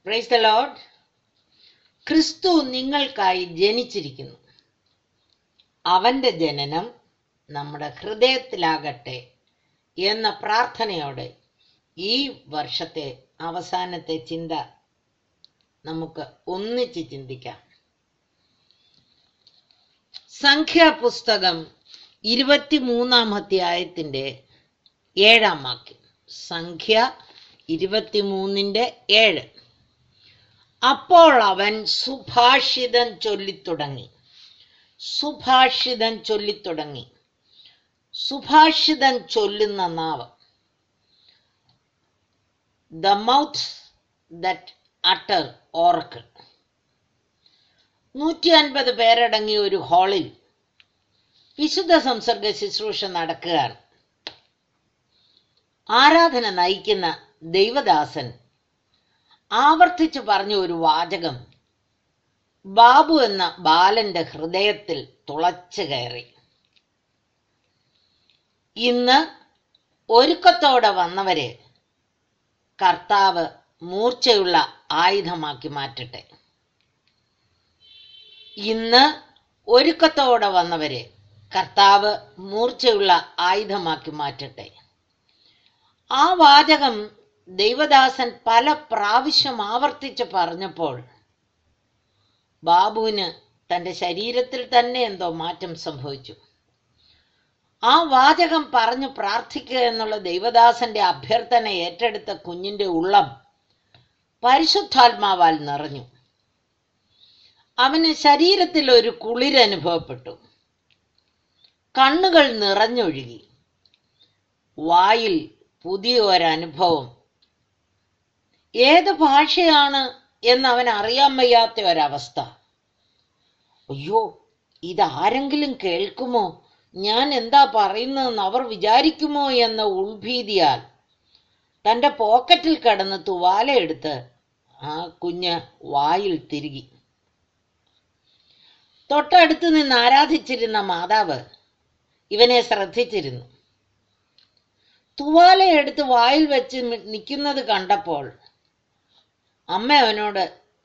praise the load ക്രിസ്തു നിങ്ങൾക്കായി ജനിച്ചിരിക്കുന്നു അവന്റെ ജനനം നമ്മുടെ ഹൃദയത്തിലാകട്ടെ എന്ന പ്രാർത്ഥനയോടെ ഈ വർഷത്തെ അവസാനത്തെ ചിന്ത നമുക്ക് ഒന്നിച്ച് ചിന്തിക്കാം സംഖ്യാപുസ്തകം ഇരുപത്തിമൂന്നാം അധ്യായത്തിന്റെ ഏഴാം വാക്യം സംഖ്യ ഇരുപത്തിമൂന്നിന്റെ ഏഴ് അപ്പോൾ അവൻ സുഭാഷിതം ചൊല്ലിത്തുടങ്ങി സുഭാഷിതം ചൊല്ലിത്തുടങ്ങി സുഭാഷിതം ചൊല്ലുന്ന നാവ് the mouth that utter oracle നൂറ്റി അൻപത് പേരടങ്ങിയ ഒരു ഹാളിൽ വിശുദ്ധ സംസർഗ ശുശ്രൂഷ നടക്കുകയാണ് ആരാധന നയിക്കുന്ന ദൈവദാസൻ ആവർത്തിച്ചു പറഞ്ഞ ഒരു വാചകം ബാബു എന്ന ബാലന്റെ ഹൃദയത്തിൽ തുളച്ചു കയറി ഇന്ന് ഒരുക്കത്തോടെ വന്നവരെ കർത്താവ് മൂർച്ചയുള്ള ആയുധമാക്കി മാറ്റട്ടെ ഇന്ന് ഒരുക്കത്തോടെ വന്നവരെ കർത്താവ് മൂർച്ചയുള്ള ആയുധമാക്കി മാറ്റട്ടെ ആ വാചകം ദൈവദാസൻ പല പ്രാവശ്യം ആവർത്തിച്ച് പറഞ്ഞപ്പോൾ ബാബുവിന് തന്റെ ശരീരത്തിൽ തന്നെ എന്തോ മാറ്റം സംഭവിച്ചു ആ വാചകം പറഞ്ഞു പ്രാർത്ഥിക്കുക എന്നുള്ള ദൈവദാസന്റെ അഭ്യർത്ഥന ഏറ്റെടുത്ത കുഞ്ഞിന്റെ ഉള്ളം പരിശുദ്ധാത്മാവാൽ നിറഞ്ഞു അവന് ശരീരത്തിൽ ഒരു കുളിരനുഭവപ്പെട്ടു കണ്ണുകൾ നിറഞ്ഞൊഴുകി വായിൽ പുതിയ ഒരനുഭവം ഏത് ഭാഷയാണ് എന്ന് അവൻ അറിയാൻ വയ്യാത്ത ഒരവസ്ഥ അയ്യോ ഇതാരെങ്കിലും കേൾക്കുമോ ഞാൻ എന്താ പറയുന്നതെന്ന് അവർ വിചാരിക്കുമോ എന്ന ഉൾഭീതിയാൽ തന്റെ പോക്കറ്റിൽ കിടന്ന് തുവാലയെടുത്ത് ആ കുഞ്ഞ് വായിൽ തിരുകി തൊട്ടടുത്ത് നിന്ന് ആരാധിച്ചിരുന്ന മാതാവ് ഇവനെ ശ്രദ്ധിച്ചിരുന്നു തുവാലയെടുത്ത് വായിൽ വെച്ച് നിൽക്കുന്നത് കണ്ടപ്പോൾ അമ്മ അവനോട്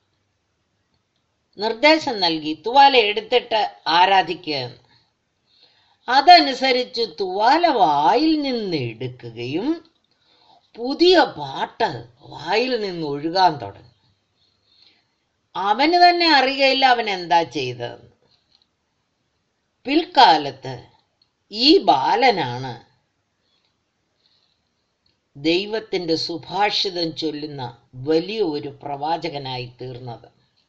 നിർദ്ദേശം നൽകി തുവാല എടുത്തിട്ട് ആരാധിക്കുക എന്ന് അതനുസരിച്ച് തുവാല വായിൽ നിന്ന് എടുക്കുകയും പുതിയ പാട്ട് വായിൽ നിന്ന് ഒഴുകാൻ തുടങ്ങി അവന് തന്നെ അറിയയില്ല അവൻ എന്താ ചെയ്തതെന്ന് പിൽക്കാലത്ത് ഈ ബാലനാണ് ദൈവത്തിന്റെ സുഭാഷിതം ചൊല്ലുന്ന വലിയ ഒരു പ്രവാചകനായി തീർന്നത്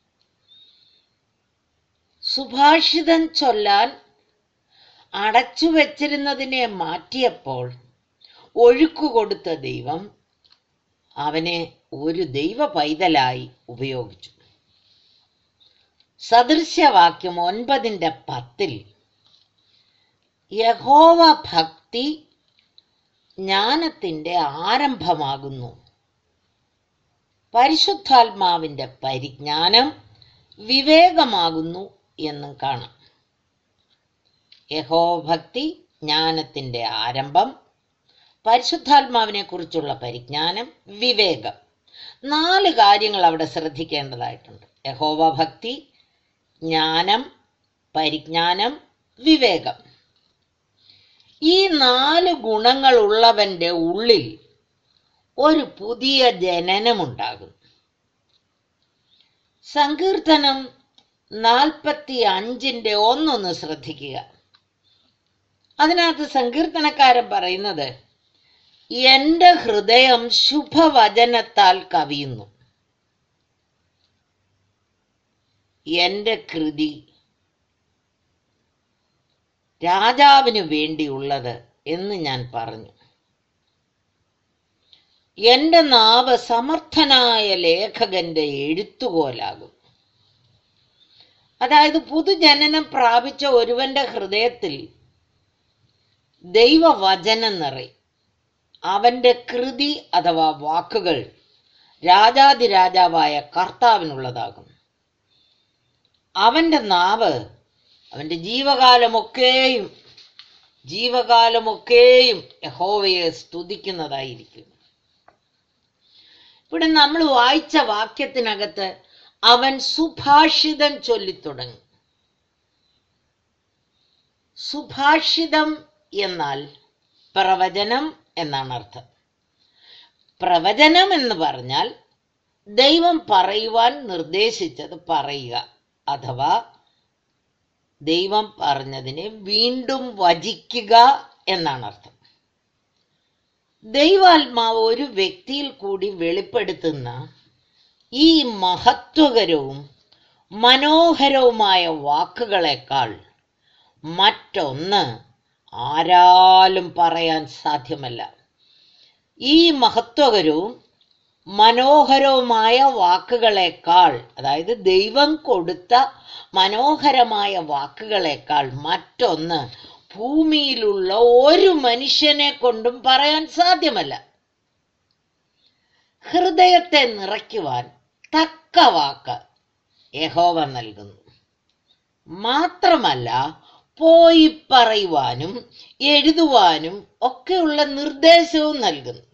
സുഭാഷിതം ചൊല്ലാൻ അടച്ചു വച്ചിരുന്നതിനെ മാറ്റിയപ്പോൾ ഒഴുക്കു കൊടുത്ത ദൈവം അവനെ ഒരു ദൈവ പൈതലായി ഉപയോഗിച്ചു സദൃശ്യവാക്യം ഒൻപതിൻ്റെ പത്തിൽ യഹോവ ഭക്തി ജ്ഞാനത്തിൻ്റെ ആരംഭമാകുന്നു പരിശുദ്ധാത്മാവിൻ്റെ പരിജ്ഞാനം വിവേകമാകുന്നു എന്നും കാണാം യഹോഭക്തി ജ്ഞാനത്തിൻ്റെ ആരംഭം പരിശുദ്ധാത്മാവിനെ കുറിച്ചുള്ള പരിജ്ഞാനം വിവേകം നാല് കാര്യങ്ങൾ അവിടെ ശ്രദ്ധിക്കേണ്ടതായിട്ടുണ്ട് യഹോവ ഭക്തി ജ്ഞാനം പരിജ്ഞാനം വിവേകം ഈ നാല് ഗുണങ്ങളുള്ളവന്റെ ഉള്ളിൽ ഒരു പുതിയ ജനനമുണ്ടാകും സങ്കീർത്തനം നാൽപ്പത്തി അഞ്ചിന്റെ ഒന്നൊന്ന് ശ്രദ്ധിക്കുക അതിനകത്ത് സങ്കീർത്തനക്കാരൻ പറയുന്നത് എന്റെ ഹൃദയം ശുഭവചനത്താൽ കവിയുന്നു എന്റെ കൃതി രാജാവിന് വേണ്ടിയുള്ളത് എന്ന് ഞാൻ പറഞ്ഞു എന്റെ നാവ് സമർത്ഥനായ ലേഖകന്റെ എഴുത്തുകോലാകും അതായത് പുതുജനനം പ്രാപിച്ച ഒരുവന്റെ ഹൃദയത്തിൽ ദൈവവചനം നിറയും അവന്റെ കൃതി അഥവാ വാക്കുകൾ രാജാതിരാജാവായ കർത്താവിനുള്ളതാകും അവന്റെ നാവ് അവന്റെ ജീവകാലമൊക്കെയും ജീവകാലമൊക്കെയും യഹോവയെ സ്തുതിക്കുന്നതായിരിക്കും ഇവിടെ നമ്മൾ വായിച്ച വാക്യത്തിനകത്ത് അവൻ സുഭാഷിതം ചൊല്ലിത്തുടങ്ങി സുഭാഷിതം എന്നാൽ പ്രവചനം എന്നാണ് അർത്ഥം പ്രവചനം എന്ന് പറഞ്ഞാൽ ദൈവം പറയുവാൻ നിർദ്ദേശിച്ചത് പറയുക അഥവാ ദൈവം പറഞ്ഞതിനെ വീണ്ടും വചിക്കുക എന്നാണ് അർത്ഥം ദൈവാത്മാവ് ഒരു വ്യക്തിയിൽ കൂടി വെളിപ്പെടുത്തുന്ന ഈ മഹത്വകരവും മനോഹരവുമായ വാക്കുകളെക്കാൾ മറ്റൊന്ന് ആരാലും പറയാൻ സാധ്യമല്ല ഈ മഹത്വകരവും മനോഹരവുമായ വാക്കുകളെക്കാൾ അതായത് ദൈവം കൊടുത്ത മനോഹരമായ വാക്കുകളെക്കാൾ മറ്റൊന്ന് ഭൂമിയിലുള്ള ഒരു മനുഷ്യനെ കൊണ്ടും പറയാൻ സാധ്യമല്ല ഹൃദയത്തെ നിറയ്ക്കുവാൻ തക്ക വാക്ക് യഹോവ നൽകുന്നു മാത്രമല്ല പോയി പറയുവാനും എഴുതുവാനും ഒക്കെയുള്ള നിർദ്ദേശവും നൽകുന്നു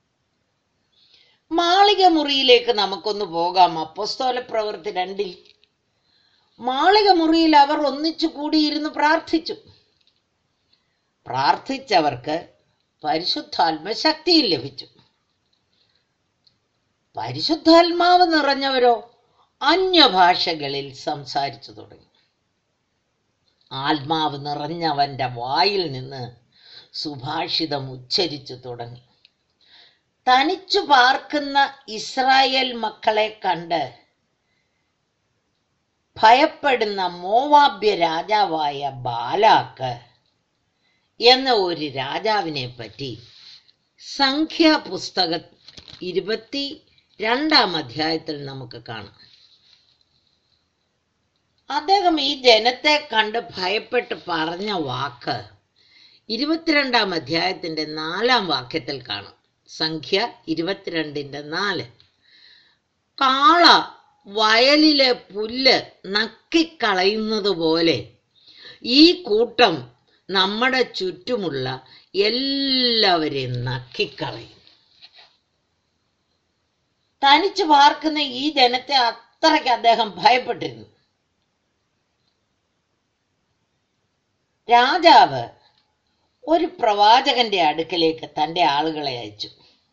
മാളിക മുറിയിലേക്ക് നമുക്കൊന്ന് പോകാം അപ്പസ്തോല പ്രവൃത്തി രണ്ടിൽ മാളിക മുറിയിൽ അവർ ഒന്നിച്ചു കൂടിയിരുന്ന് പ്രാർത്ഥിച്ചു പ്രാർത്ഥിച്ചവർക്ക് പരിശുദ്ധാത്മ ശക്തിയും ലഭിച്ചു പരിശുദ്ധാത്മാവ് നിറഞ്ഞവരോ അന്യഭാഷകളിൽ സംസാരിച്ചു തുടങ്ങി ആത്മാവ് നിറഞ്ഞവന്റെ വായിൽ നിന്ന് സുഭാഷിതം ഉച്ചരിച്ചു തുടങ്ങി തനിച്ചു പാർക്കുന്ന ഇസ്രായേൽ മക്കളെ കണ്ട് ഭയപ്പെടുന്ന മോവാബ്യ രാജാവായ ബാലാക്ക് എന്ന ഒരു രാജാവിനെ പറ്റി സംഖ്യാപുസ്തക ഇരുപത്തി രണ്ടാം അധ്യായത്തിൽ നമുക്ക് കാണാം അദ്ദേഹം ഈ ജനത്തെ കണ്ട് ഭയപ്പെട്ട് പറഞ്ഞ വാക്ക് ഇരുപത്തിരണ്ടാം അധ്യായത്തിന്റെ നാലാം വാക്യത്തിൽ കാണാം സംഖ്യ ഇരുപത്തിരണ്ടിന്റെ നാല് കാള വയലിലെ പുല്ല് നക്കിക്കളയുന്നത് പോലെ ഈ കൂട്ടം നമ്മുടെ ചുറ്റുമുള്ള എല്ലാവരെയും നക്കിക്കളയും തനിച്ചു പാർക്കുന്ന ഈ ജനത്തെ അത്രയ്ക്ക് അദ്ദേഹം ഭയപ്പെട്ടിരുന്നു രാജാവ് ഒരു പ്രവാചകന്റെ അടുക്കലേക്ക് തന്റെ ആളുകളെ അയച്ചു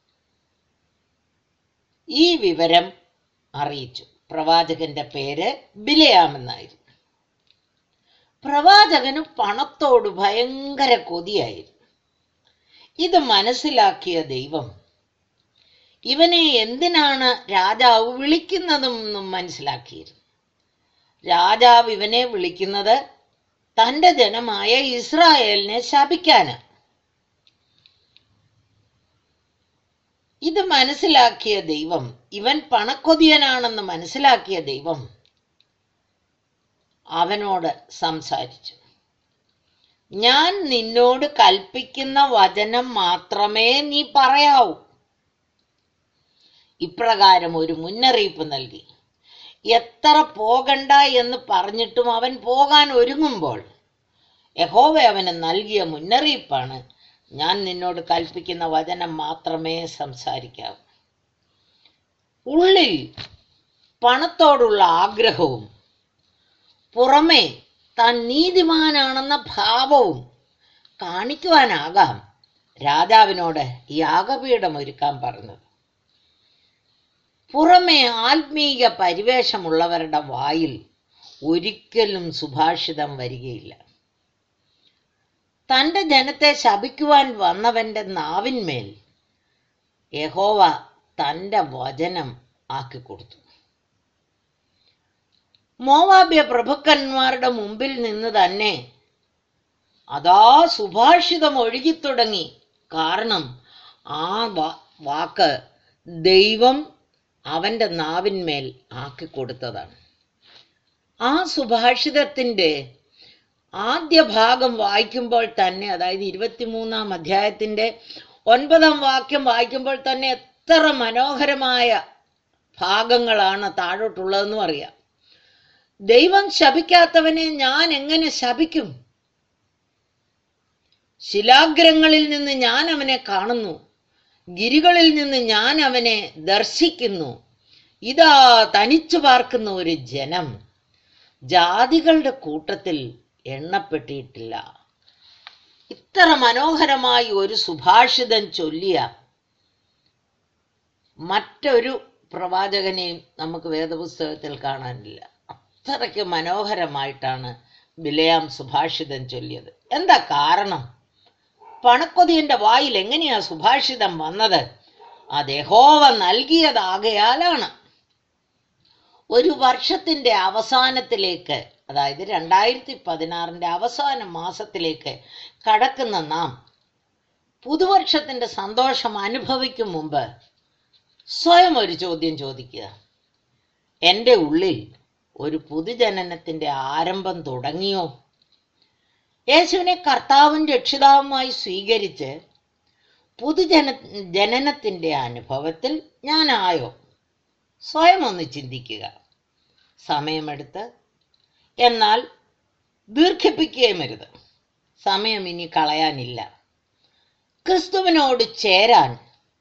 ഈ വിവരം അറിയിച്ചു പ്രവാചകന്റെ പേര് ബിലയാമെന്നായിരുന്നു പ്രവാചകന് പണത്തോട് ഭയങ്കര കൊതിയായിരുന്നു ഇത് മനസ്സിലാക്കിയ ദൈവം ഇവനെ എന്തിനാണ് രാജാവ് വിളിക്കുന്നതെന്നും മനസ്സിലാക്കിയിരുന്നു രാജാവ് ഇവനെ വിളിക്കുന്നത് തന്റെ ജനമായ ഇസ്രായേലിനെ ശപിക്കാന് ഇത് മനസ്സിലാക്കിയ ദൈവം ഇവൻ പണക്കൊതിയനാണെന്ന് മനസ്സിലാക്കിയ ദൈവം അവനോട് സംസാരിച്ചു ഞാൻ നിന്നോട് കൽപ്പിക്കുന്ന വചനം മാത്രമേ നീ പറയാവൂ ഇപ്രകാരം ഒരു മുന്നറിയിപ്പ് നൽകി എത്ര പോകണ്ട എന്ന് പറഞ്ഞിട്ടും അവൻ പോകാൻ ഒരുങ്ങുമ്പോൾ യഹോവ അവന് നൽകിയ മുന്നറിയിപ്പാണ് ഞാൻ നിന്നോട് കൽപ്പിക്കുന്ന വചനം മാത്രമേ സംസാരിക്കാവൂ ഉള്ളിൽ പണത്തോടുള്ള ആഗ്രഹവും പുറമേ താൻ നീതിമാനാണെന്ന ഭാവവും കാണിക്കുവാനാകാം രാജാവിനോട് യാഗപീഠം ഒരുക്കാൻ പറഞ്ഞത് പുറമേ ആത്മീയ പരിവേഷമുള്ളവരുടെ വായിൽ ഒരിക്കലും സുഭാഷിതം വരികയില്ല തന്റെ ജനത്തെ ശപിക്കുവാൻ വന്നവന്റെ നാവിന്മേൽ യഹോവ തന്റെ വചനം ആക്കിക്കൊടുത്തു മോവാബ്യ പ്രഭുക്കന്മാരുടെ മുമ്പിൽ നിന്ന് തന്നെ അതാ സുഭാഷിതം ഒഴുകിത്തുടങ്ങി കാരണം ആ വാ- വാക്ക് ദൈവം അവന്റെ നാവിന്മേൽ ആക്കിക്കൊടുത്തതാണ് ആ സുഭാഷിതത്തിന്റെ ആദ്യ ഭാഗം വായിക്കുമ്പോൾ തന്നെ അതായത് ഇരുപത്തിമൂന്നാം അധ്യായത്തിന്റെ ഒൻപതാം വാക്യം വായിക്കുമ്പോൾ തന്നെ എത്ര മനോഹരമായ ഭാഗങ്ങളാണ് താഴോട്ടുള്ളതെന്നും അറിയാം ദൈവം ശപിക്കാത്തവനെ ഞാൻ എങ്ങനെ ശപിക്കും ശിലാഗ്രങ്ങളിൽ നിന്ന് ഞാൻ അവനെ കാണുന്നു ഗിരികളിൽ നിന്ന് ഞാൻ അവനെ ദർശിക്കുന്നു ഇതാ തനിച്ചു പാർക്കുന്ന ഒരു ജനം ജാതികളുടെ കൂട്ടത്തിൽ എണ്ണപ്പെട്ടിട്ടില്ല ഇത്ര മനോഹരമായി ഒരു സുഭാഷിതം ചൊല്ലിയ മറ്റൊരു പ്രവാചകനെയും നമുക്ക് വേദപുസ്തകത്തിൽ കാണാനില്ല അത്രയ്ക്ക് മനോഹരമായിട്ടാണ് ബിലയാം സുഭാഷിതം ചൊല്ലിയത് എന്താ കാരണം പണക്കൊതിയന്റെ വായിൽ എങ്ങനെയാ സുഭാഷിതം വന്നത് അത് യഹോവ നൽകിയതാകയാലാണ് ഒരു വർഷത്തിന്റെ അവസാനത്തിലേക്ക് അതായത് രണ്ടായിരത്തി പതിനാറിന്റെ അവസാന മാസത്തിലേക്ക് കടക്കുന്ന നാം പുതുവർഷത്തിന്റെ സന്തോഷം അനുഭവിക്കും മുമ്പ് സ്വയം ഒരു ചോദ്യം ചോദിക്കുക എൻ്റെ ഉള്ളിൽ ഒരു പുതുജനനത്തിന്റെ ആരംഭം തുടങ്ങിയോ യേശുവിനെ കർത്താവും രക്ഷിതാവുമായി സ്വീകരിച്ച് പുതുജന ജനനത്തിന്റെ അനുഭവത്തിൽ ഞാനായോ സ്വയം ഒന്ന് ചിന്തിക്കുക സമയമെടുത്ത് എന്നാൽ ദീർഘിപ്പിക്കുകയും അരുത് സമയം ഇനി കളയാനില്ല ക്രിസ്തുവിനോട് ചേരാൻ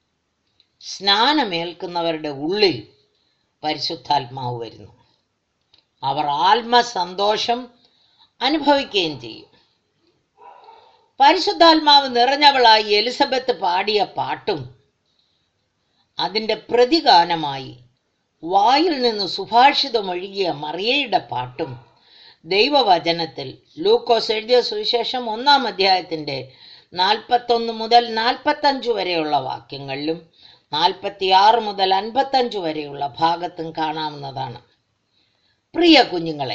സ്നാനമേൽക്കുന്നവരുടെ ഉള്ളിൽ പരിശുദ്ധാത്മാവ് വരുന്നു അവർ ആത്മസന്തോഷം അനുഭവിക്കുകയും ചെയ്യും പരിശുദ്ധാത്മാവ് നിറഞ്ഞവളായി എലിസബത്ത് പാടിയ പാട്ടും അതിൻ്റെ പ്രതിഗാനമായി വായിൽ നിന്ന് സുഭാഷിതമൊഴുകിയ മറിയയുടെ പാട്ടും ദൈവവചനത്തിൽ ലൂക്കോസ് എഴുതിയ സുവിശേഷം ഒന്നാം അധ്യായത്തിൻ്റെ നാൽപ്പത്തൊന്ന് മുതൽ നാൽപ്പത്തഞ്ച് വരെയുള്ള വാക്യങ്ങളിലും നാൽപ്പത്തിയാറ് മുതൽ അൻപത്തഞ്ച് വരെയുള്ള ഭാഗത്തും കാണാവുന്നതാണ് പ്രിയ കുഞ്ഞുങ്ങളെ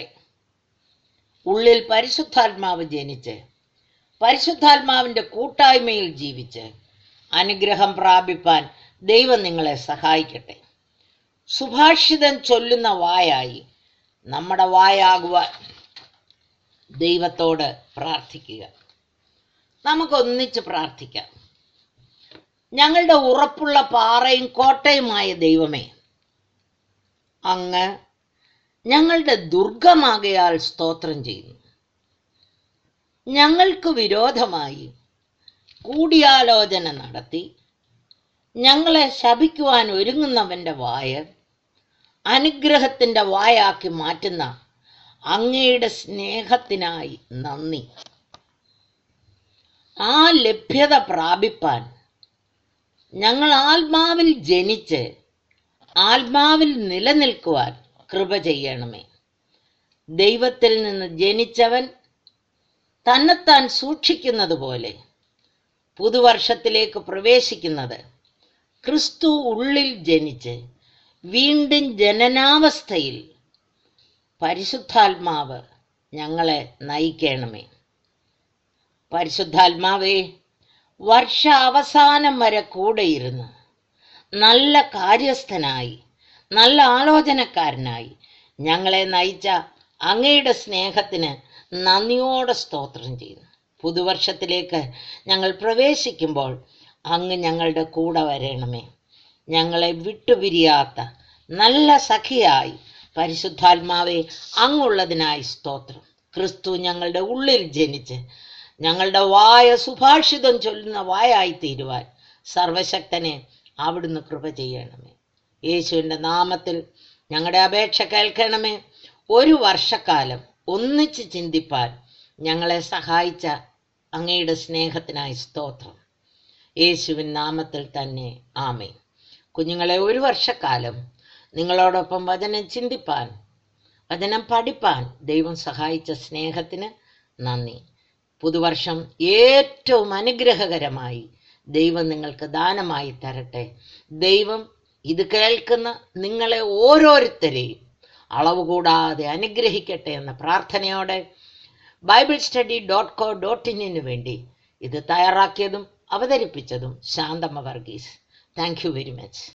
ഉള്ളിൽ പരിശുദ്ധാത്മാവ് ജനിച്ച് പരിശുദ്ധാത്മാവിൻ്റെ കൂട്ടായ്മയിൽ ജീവിച്ച് അനുഗ്രഹം പ്രാപിപ്പാൻ ദൈവം നിങ്ങളെ സഹായിക്കട്ടെ സുഭാഷിതം ചൊല്ലുന്ന വായായി നമ്മുടെ വായാകുവാൻ ദൈവത്തോട് പ്രാർത്ഥിക്കുക നമുക്കൊന്നിച്ച് പ്രാർത്ഥിക്കാം ഞങ്ങളുടെ ഉറപ്പുള്ള പാറയും കോട്ടയുമായ ദൈവമേ അങ്ങ് ഞങ്ങളുടെ ദുർഗമാകയാൽ സ്തോത്രം ചെയ്യുന്നു ഞങ്ങൾക്ക് വിരോധമായി കൂടിയാലോചന നടത്തി ഞങ്ങളെ ശപിക്കുവാൻ ഒരുങ്ങുന്നവന്റെ വായ അനുഗ്രഹത്തിന്റെ വായാക്കി മാറ്റുന്ന അങ്ങയുടെ സ്നേഹത്തിനായി നന്ദി ആ ലഭ്യത പ്രാപിപ്പാൻ ഞങ്ങൾ ആത്മാവിൽ ജനിച്ച് ആത്മാവിൽ നിലനിൽക്കുവാൻ കൃപ ചെയ്യണമേ ദൈവത്തിൽ നിന്ന് ജനിച്ചവൻ തന്നെത്താൻ സൂക്ഷിക്കുന്നത് പോലെ പുതുവർഷത്തിലേക്ക് പ്രവേശിക്കുന്നത് ക്രിസ്തു ഉള്ളിൽ ജനിച്ച് വീണ്ടും ജനനാവസ്ഥയിൽ പരിശുദ്ധാത്മാവ് ഞങ്ങളെ നയിക്കണമേ പരിശുദ്ധാത്മാവേ വർഷ അവസാനം വരെ കൂടെയിരുന്ന് നല്ല കാര്യസ്ഥനായി നല്ല ആലോചനക്കാരനായി ഞങ്ങളെ നയിച്ച അങ്ങയുടെ സ്നേഹത്തിന് നന്ദിയോടെ സ്തോത്രം ചെയ്യുന്നു പുതുവർഷത്തിലേക്ക് ഞങ്ങൾ പ്രവേശിക്കുമ്പോൾ അങ്ങ് ഞങ്ങളുടെ കൂടെ വരണമേ ഞങ്ങളെ വിട്ടുപിരിയാത്ത നല്ല സഖിയായി പരിശുദ്ധാത്മാവെ അങ്ങുള്ളതിനായി സ്തോത്രം ക്രിസ്തു ഞങ്ങളുടെ ഉള്ളിൽ ജനിച്ച് ഞങ്ങളുടെ വായ സുഭാഷിതം ചൊല്ലുന്ന വായായി തീരുവാൻ സർവശക്തനെ അവിടുന്ന് കൃപ ചെയ്യണമേ യേശുവിൻ്റെ നാമത്തിൽ ഞങ്ങളുടെ അപേക്ഷ കേൾക്കണമേ ഒരു വർഷക്കാലം ഒന്നിച്ച് ചിന്തിപ്പാൻ ഞങ്ങളെ സഹായിച്ച അങ്ങയുടെ സ്നേഹത്തിനായി സ്തോത്രം യേശുവിൻ നാമത്തിൽ തന്നെ ആമേ കുഞ്ഞുങ്ങളെ ഒരു വർഷക്കാലം നിങ്ങളോടൊപ്പം വചനം ചിന്തിപ്പാൻ വചനം പഠിപ്പാൻ ദൈവം സഹായിച്ച സ്നേഹത്തിന് നന്ദി പുതുവർഷം ഏറ്റവും അനുഗ്രഹകരമായി ദൈവം നിങ്ങൾക്ക് ദാനമായി തരട്ടെ ദൈവം ഇത് കേൾക്കുന്ന നിങ്ങളെ ഓരോരുത്തരെയും അളവ് കൂടാതെ അനുഗ്രഹിക്കട്ടെ എന്ന പ്രാർത്ഥനയോടെ Bible study dot co dot ഇന്നിന് വേണ്ടി ഇത് തയ്യാറാക്കിയതും അവതരിപ്പിച്ചതും Santhamma Varghese thank you very much